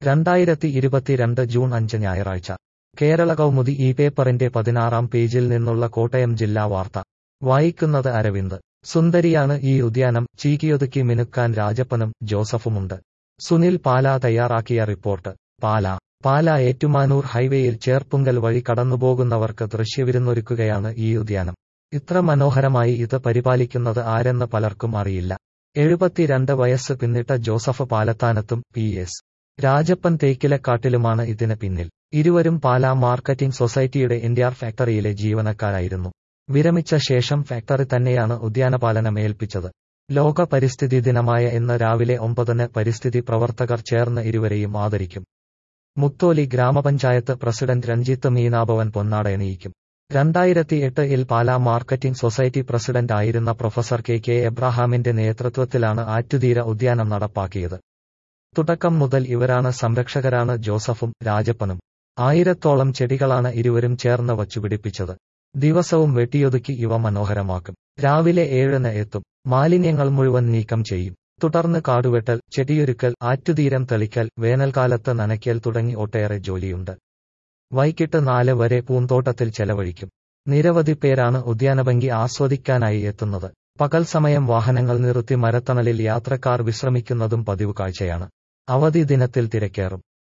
രണ്ടായിരത്തി ഇരുപത്തിരണ്ട് ജൂൺ അഞ്ച് ഞായറാഴ്ച കേരള കൗമുദി ഈ പേപ്പറിന്റെ പതിനാറാം പേജിൽ നിന്നുള്ള കോട്ടയം ജില്ലാ വാർത്ത വായിക്കുന്നത് അരവിന്ദ് സുന്ദരിയാണ് ഈ ഉദ്യാനം ചീകിയൊതുക്കി മിനുക്കാൻ രാജപ്പനും ജോസഫുമുണ്ട് സുനിൽ പാല തയ്യാറാക്കിയ റിപ്പോർട്ട് പാല പാല ഏറ്റുമാനൂർ ഹൈവേയിൽ ചേർപ്പുങ്കൽ വഴി കടന്നുപോകുന്നവർക്ക് ദൃശ്യവിരുന്നൊരുക്കുകയാണ് ഈ ഉദ്യാനം ഇത്ര മനോഹരമായി ഇത് പരിപാലിക്കുന്നത് ആരെന്ന് പലർക്കും അറിയില്ല എഴുപത്തിരണ്ട് വയസ്സ് പിന്നിട്ട ജോസഫ് പാലത്താനത്തും പി എസ് രാജപ്പൻ തേക്കിലക്കാട്ടിലുമാണ് ഇതിന് പിന്നിൽ ഇരുവരും പാലാ മാർക്കറ്റിംഗ് സൊസൈറ്റിയുടെ എൻഡിആർ ഫാക്ടറിയിലെ ജീവനക്കാരായിരുന്നു വിരമിച്ച ശേഷം ഫാക്ടറി തന്നെയാണ് ഉദ്യാനപാലനം ഏൽപ്പിച്ചത് ലോക പരിസ്ഥിതി ദിനമായ ഇന്ന് രാവിലെ ഒമ്പതിന് പരിസ്ഥിതി പ്രവർത്തകർ ചേർന്ന് ഇരുവരെയും ആദരിക്കും മുത്തോലി ഗ്രാമപഞ്ചായത്ത് പ്രസിഡന്റ് രഞ്ജിത്ത് മീനാഭവൻ പൊന്നാടയണിയിക്കും രണ്ടായിരത്തി എട്ടിൽ പാലാ മാർക്കറ്റിംഗ് സൊസൈറ്റി പ്രസിഡന്റ് ആയിരുന്ന പ്രൊഫസർ കെ കെ എബ്രഹാമിന്റെ നേതൃത്വത്തിലാണ് ആറ്റുതീര ഉദ്യാനം നടപ്പാക്കിയത് തുടക്കം മുതൽ ഇവരാണ് സംരക്ഷകരാണ് ജോസഫും രാജപ്പനും ആയിരത്തോളം ചെടികളാണ് ഇരുവരും ചേർന്ന് വച്ചുപിടിപ്പിച്ചത് ദിവസവും വെട്ടിയൊതുക്കി ഇവ മനോഹരമാക്കും രാവിലെ ഏഴിന് എത്തും മാലിന്യങ്ങൾ മുഴുവൻ നീക്കം ചെയ്യും തുടർന്ന് കാടുവെട്ടൽ ചെടിയൊരുക്കൽ ആറ്റുതീരം തെളിക്കൽ വേനൽക്കാലത്ത് നനയ്ക്കൽ തുടങ്ങി ഒട്ടേറെ ജോലിയുണ്ട് വൈകിട്ട് നാല് വരെ പൂന്തോട്ടത്തിൽ ചെലവഴിക്കും നിരവധി പേരാണ് ഉദ്യാനഭംഗി ആസ്വദിക്കാനായി എത്തുന്നത് പകൽ സമയം വാഹനങ്ങൾ നിർത്തി മരത്തണലിൽ യാത്രക്കാർ വിശ്രമിക്കുന്നതും പതിവ് കാഴ്ചയാണ് അവധി ദിനത്തിൽ തിരക്കേറും